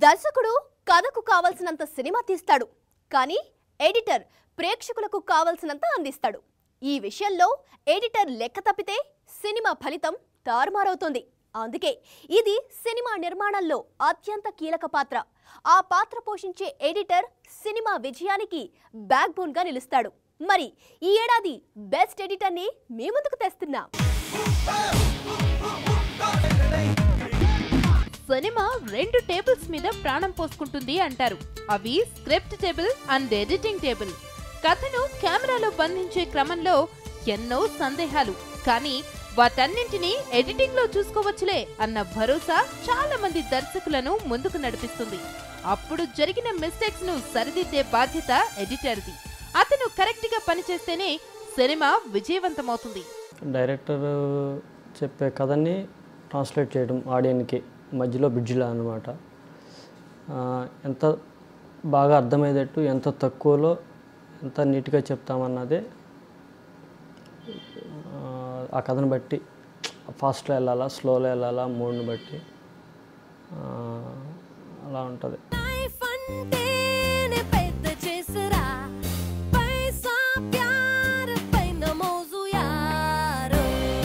దర్శకుడు కథకు కావలసినంత సినిమా తీస్తాడు కానీ ఎడిటర్ ప్రేక్షకులకు కావలసినంత అందిస్తాడు ఈ విషయంలో ఎడిటర్ లెక్క తప్పితే సినిమా ఫలితం తారుమారవుతుంది అందుకే ఇది సినిమా నిర్మాణంలో అత్యంత కీలక పాత్ర ఆ పాత్ర పోషించే ఎడిటర్ సినిమా విజయానికి బ్యాక్ బోన్ గా నిలుస్తాడు మరి ఈ ఏడాది బెస్ట్ ఎడిటర్ని మీ ముందుకు తెస్తున్నాం సినిమా రెండు టేబుల్స్ మీద ప్రాణం పోసుకుంటుంది అంటారు అవి script table and editing table కథను కెమెరాలో బంధించే క్రమంలో ఎన్నో సందేహాలు కానీ వాటన్నింటినీ ఎడిటింగ్ లో చూసుకోవచ్చులే అన్న భరోసా చాలా మంది దర్శకులను ముందుకు నడిపిస్తుంది అప్పుడు జరిగిన మిస్టేక్స్ ను సరిదిద్దే బాధ్యత ఎడిటర్ది అతను కరెక్ట్ గా పనిచేస్తేనే సినిమా విజయవంతమవుతుంది డైరెక్టర్ చెప్పే కథని ట్రాన్స్లేట్ చేయడం ఆడియన్కి మధ్యలో బ్రిడ్జ్లా అనమాట ఎంత బాగా అర్థమయ్యేటట్టు ఎంత తక్కువలో ఎంత నీట్గా చెప్తామన్నదే ఆ, ఆ కథను బట్టి ఫాస్ట్లో వెళ్ళాలా స్లోలో వెళ్ళాలా మూడ్ని బట్టి ఆ, అలా ఉంటుంది లైఫ్ అంటేనే పెద్ద చేసరా పైసా ప్యార్ పైన మోజు యారో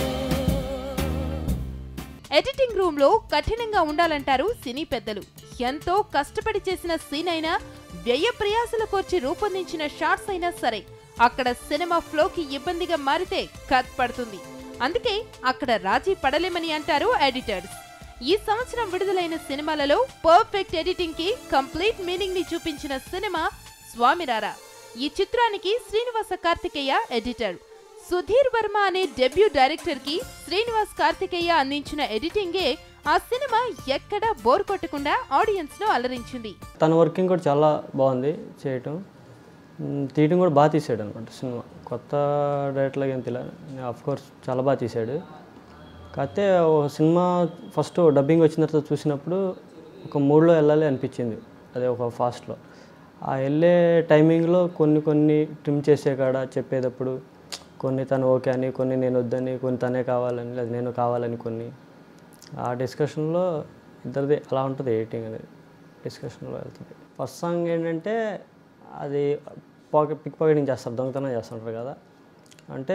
ఎడిటింగ్ రూమ్ లో కఠినంగా ఉండాలంటారు సినీ పెద్దలు ఎంతో కష్టపడి చేసిన సీన్ అయినా వ్యయ ప్రయాసల కోర్చి రూపొందించిన షార్ట్స్ అయినా సరే అక్కడ సినిమా ఫ్లోకి ఇబ్బందిగా మారితే కట్ పడుతుంది అందుకే అక్కడ రాజీ పడలేమని అంటారు ఎడిటర్స్ ఈ సంవత్సరం విడుదలైన సినిమాలలో పర్ఫెక్ట్ ఎడిటింగ్ కి కంప్లీట్ మీనింగ్ ని చూపించిన సినిమా స్వామిరారా ఈ చిత్రానికి శ్రీనివాస కార్తికేయ ఎడిటర్ సుధీర్ వర్మ అనే డెబ్యూ డైరెక్టర్ కి శ్రీనివాస్ కార్తికేయ అందించిన ఎడిటింగే ఆ సినిమా ఎక్కడా బోర్ కొట్టకుండా ఆడియన్స్ ను అలరించింది తన వర్కింగ్ కూడా చాలా బాగుంది చేయటం మ్, తీయటం కూడా బాగా తీసాడు అనమాట సినిమా కొత్త డైరెక్టర్లాగా ఏం తెలియదు ఆఫ్ కోర్స్ చాలా బాగా తీశాడు కాకపోతే ఒక సినిమా ఫస్ట్ డబ్బింగ్ వచ్చిన తర్వాత చూసినప్పుడు ఒక మూడ్లో వెళ్ళాలి అనిపించింది అదే ఒక ఫాస్ట్లో ఆ వెళ్ళే టైమింగ్లో కొన్ని కొన్ని ట్రిమ్ చేసే కాడ చెప్పేటప్పుడు కొన్ని తను ఓకే అని కొన్ని నేను వద్దని కొన్ని తనే కావాలని లేదా నేను కావాలని కొన్ని ఆ డిస్కషన్లో ఇద్దరిది అలా ఉంటుంది ఎడిటింగ్ అనేది డిస్కషన్లో వెళ్తుంది ఫస్ట్ సాంగ్ ఏంటంటే అది పాకెట్ పిక్ పాకెటింగ్ చేస్తారు దొంగతనం చేస్తుంటారు కదా అంటే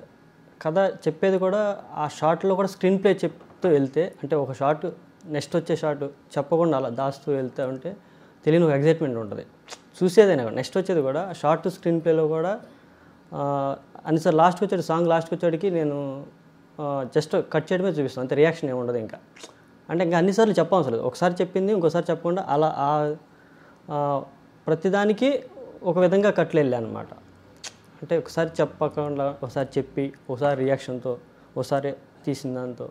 కథ చెప్పేది కూడా ఆ షార్ట్లో కూడా స్క్రీన్ ప్లే చెప్తూ వెళ్తే అంటే ఒక షార్ట్ నెక్స్ట్ వచ్చే షార్ట్ చెప్పకుండా అలా దాస్తూ వెళ్తే ఉంటే తెలియని ఒక ఎగ్జైట్మెంట్ ఉంటుంది చూసేదైనా కూడా నెక్స్ట్ వచ్చేది కూడా షార్ట్ స్క్రీన్ ప్లేలో కూడా ఆ, అని సార్ లాస్ట్కి వచ్చాడు సాంగ్ లాస్ట్కి వచ్చేటికి నేను జస్ట్ కట్ చేయడమే చూపిస్తాను అంతే రియాక్షన్ ఏమి ఉండదు ఇంకా అంటే ఇంకా అన్నిసార్లు చెప్పవసరం లేదు ఒకసారి చెప్పింది ఇంకోసారి చెప్పకుండా అలా ఆ ఆ, ప్రతిదానికి ఒక విధంగా కట్లు వెళ్ళా అనమాట అంటే ఒకసారి చెప్పకుండా ఒకసారి చెప్పి ఒకసారి రియాక్షన్తో ఒకసారి తీసిన దాంతో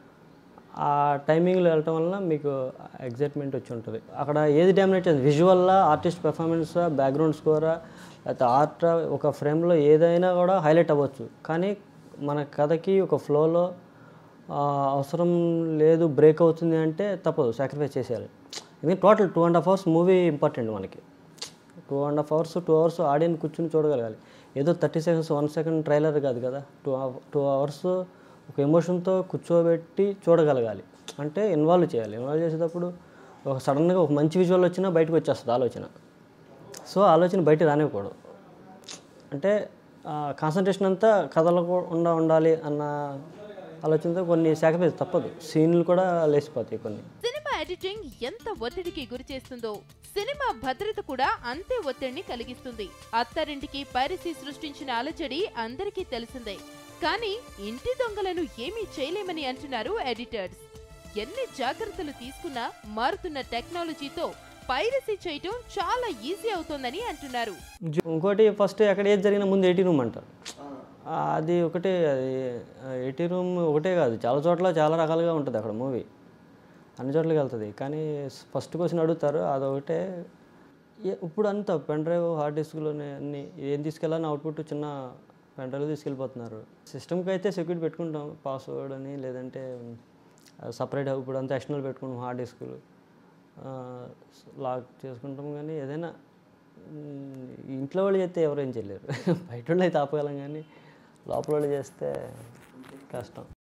ఆ టైమింగ్లో వెళ్ళటం వల్ల మీకు ఎగ్జైట్మెంట్ వచ్చి ఉంటుంది అక్కడ ఏది డామినేట్ చేస్తుంది విజువల్లా ఆర్టిస్ట్ పెర్ఫార్మెన్సా బ్యాక్గ్రౌండ్ స్కోరా లేకపోతే ఆర్ట్ ఒక ఫ్రేమ్లో ఏదైనా కూడా హైలైట్ అవ్వచ్చు కానీ మన కథకి ఒక ఫ్లోలో అవసరం లేదు బ్రేక్ అవుతుంది అంటే తప్పదు సాక్రిఫైస్ చేసేయాలి ఎందుకంటే total two and half hours movie important మనకి two and half hours two hours audience కూర్చుని చూడగలగాలి ఏదో thirty seconds one second trailer కాదు కదా టూ టూ అవర్స్ ఒక ఎమోషన్తో కూర్చోబెట్టి చూడగలగాలి అంటే ఇన్వాల్వ్ చేయాలి ఇన్వాల్వ్ చేసేటప్పుడు ఒక సడన్గా ఒక మంచి విజువల్ వచ్చినా బయటకు వచ్చేస్తుంది ఆలోచన సో ఆలోచన బయట రానివ్వకూడదు అంటే కాన్సన్ట్రేషన్ అంతా కథలో ఉండా ఉండాలి అన్న ఆలోచనతో కొన్ని సాక్రిఫైస్ తప్పదు సీన్లు కూడా లేచిపోతాయి కొన్ని సినిమా ఎడిటింగ్ ఎంత ఒత్తిడికి గురి చేస్తుందో సినిమా భద్రత కూడా అంతే ఒత్తిడిని కలిగిస్తుంది అత్తారింటికి పైరసీ సృష్టించిన అలజడి అందరికీ తెలిసిందే కానీ ఇంటి దొంగలను ఏమీ చేయలేమని అంటున్నారు ఎడిటర్స్ ఎన్ని జాగ్రత్తలు తీసుకున్నా మారుతున్న టెక్నాలజీతో పైరసీ చేయటం చాలా ఈజీ అవుతోందని అంటున్నారు జు- ఇంకోటి ఫస్ట్ ఎక్కడ ఏది జరిగినా ముందు ఎయిటీ రూమ్ అంటారు ఆ, అది ఒకటే అది ఎయిటీ రూమ్ ఒకటే కాదు చాలా చోట్ల చాలా రకాలుగా ఉంటుంది అక్కడ మూవీ అన్ని చోట్లకి వెళ్తుంది కానీ ఫస్ట్ క్వశ్చన్ అడుగుతారు అదొకటే ఏ- ఇప్పుడు అంతా పెన్ డ్రైవ్ హార్డ్ డిస్క్లోనే అన్ని ఏం తీసుకెళ్ళాలని అవుట్పుట్ చిన్న పెన్ డ్రైవ్ తీసుకెళ్ళిపోతున్నారు సిస్టమ్కి అయితే సెక్యూరిటీ పెట్టుకుంటాం పాస్వర్డ్ అని లేదంటే సపరేట్ ఇప్పుడు అంతా ఎక్స్టర్నల్ పెట్టుకుంటాం హార్డ్ డిస్కులు లాక్ చేసుకుంటాం కానీ ఏదైనా మ్, ఇంట్లో వాళ్ళు చేస్తే ఎవరేం చేయలేరు బయట వాళ్ళు అయితే ఆపగలం కానీ లోపల వాళ్ళు చేస్తే కష్టం